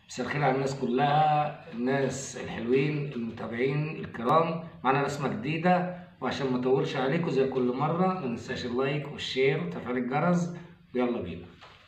مساء الخير على الناس كلها الناس الحلوين المتابعين الكرام معانا رسمة جديدة وعشان ما اطولش عليكم زي كل مرة ما ننساش اللايك والشير وتفعيل الجرس ويلا بينا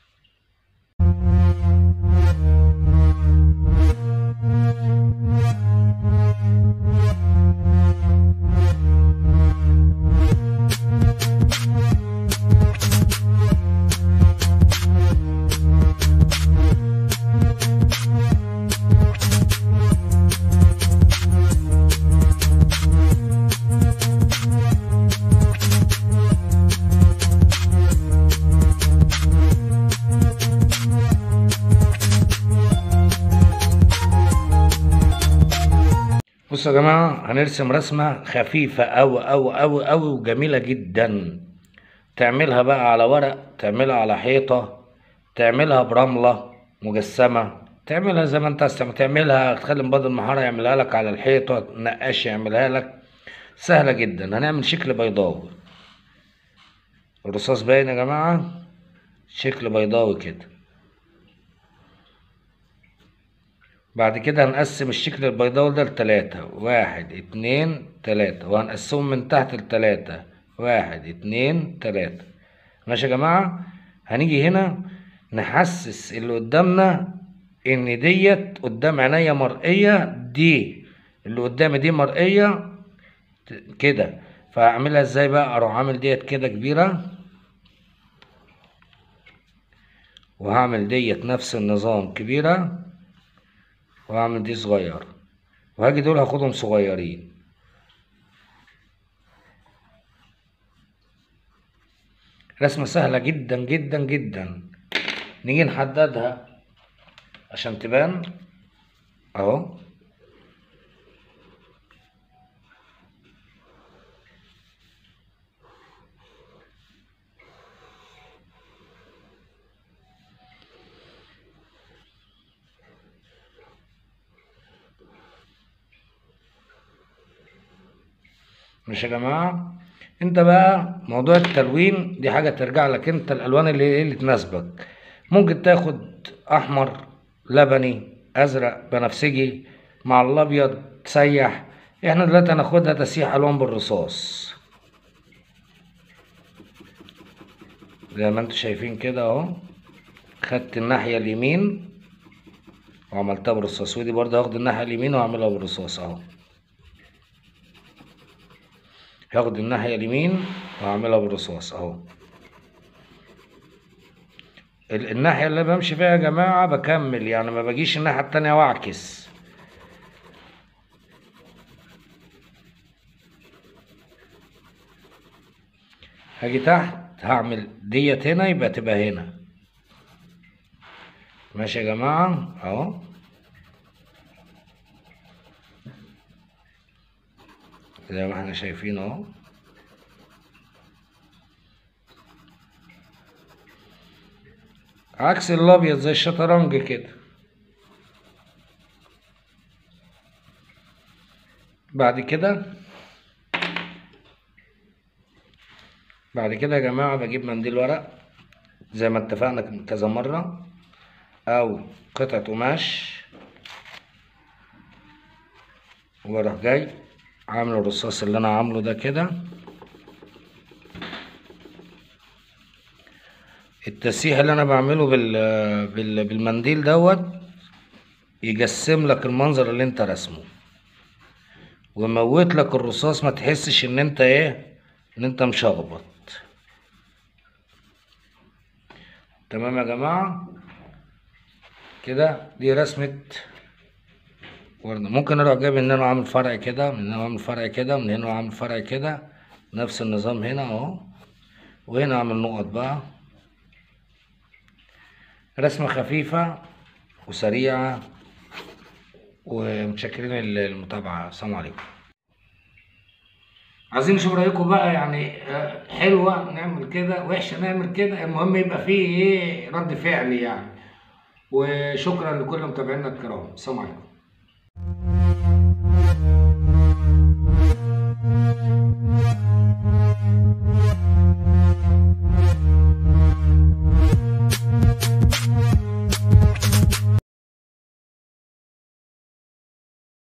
بصوا يا جماعة هنرسم رسمة خفيفة أوي أوي أوي أوي وجميلة جدا تعملها بقى على ورق تعملها على حيطة تعملها برملة مجسمة تعملها زي ما انت عايز تعمل- تعملها تخلي مبادر المحارة يعملها لك على الحيطة نقاش يعملها لك سهلة جدا هنعمل شكل بيضاوي الرصاص باين يا جماعة شكل بيضاوي كده بعد كده هنقسم الشكل البيضاوي ده لتلاتة واحد اتنين تلاتة وهنقسمهم من تحت لتلاتة واحد اتنين تلاتة ماشي يا جماعة هنيجي هنا نحسس اللي قدامنا ان ديت قدام عينيا مرئية دي اللي قدامي دي مرئية ت- كده فهعملها ازاي بقى اروح عامل ديت كده كبيرة وهعمل ديت نفس النظام كبيرة وهعمل دي صغيرة وهاجي دول هاخدهم صغيرين رسمة سهلة جدا جدا جدا نيجي نحددها عشان تبان اهو مش يا جماعة انت بقى موضوع التلوين دي حاجة ترجع لك انت الالوان اللي ايه اللي تناسبك ممكن تاخد احمر لبني ازرق بنفسجي مع الابيض تسيح احنا دلوقتي هناخدها تسيح الوان بالرصاص زي ما انتوا شايفين كده اهو خدت الناحية اليمين وعملتها بالرصاص ودي برضه هاخد الناحية اليمين واعملها بالرصاص اهو هاخد الناحية اليمين وهعملها بالرصاص اهو ال- الناحية اللي بمشي فيها يا جماعة بكمل يعني ما بجيش الناحية التانية واعكس هاجي تحت هعمل ديت هنا يبقى تبقى هنا ماشي يا جماعة اهو زي ما احنا شايفين اهو عكس الابيض زي الشطرنج كده بعد كده بعد كده يا جماعة بجيب منديل ورق زي ما اتفقنا كذا مرة او قطعة قماش واروح جاي عامل الرصاص اللي انا عامله ده كده التسيح اللي انا بعمله بال... بال... بالمنديل دوت يجسم لك المنظر اللي انت رسمه ويموت لك الرصاص ما تحسش ان انت ايه ان انت مشخبط تمام يا جماعة كده دي رسمة وردة ممكن اروح جايب ان انا عامل فرع كده من هنا عامل فرع كده من هنا عامل فرع كده نفس النظام هنا اهو وهنا اعمل نقط بقى رسمة خفيفة وسريعة ومتشكرين المتابعة السلام عليكم عايزين نشوف رايكم بقى يعني آه، حلوة نعمل كده وحشة نعمل كده المهم يبقى فيه ايه رد فعل يعني وشكرا لكل متابعينا الكرام السلام عليكم